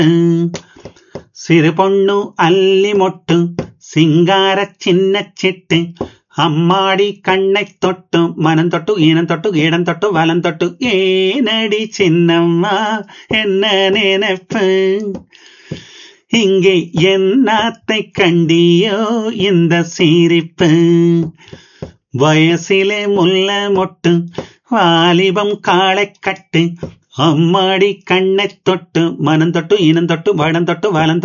சிறு பொண்ணு அல்லி மொட்டு சிங்கார சின்ன சிட்டு அம்மாடி கண்ணை தொட்டு மனம் தொட்டு ஈனம் தொட்டு இடம் தொட்டு வலம் தொட்டு ஏனடி சின்னம்மா என்ன நினைப்பு இங்கே என்னாத்தை கண்டியோ இந்த சிரிப்பு வயசிலே முல்ல மொட்டு வாலிபம் காளை கட்டு அம்மாடி கண்ணை தொட்டு மனம் தொட்டு இனம் தொட்டு வடம் தொட்டு வலம்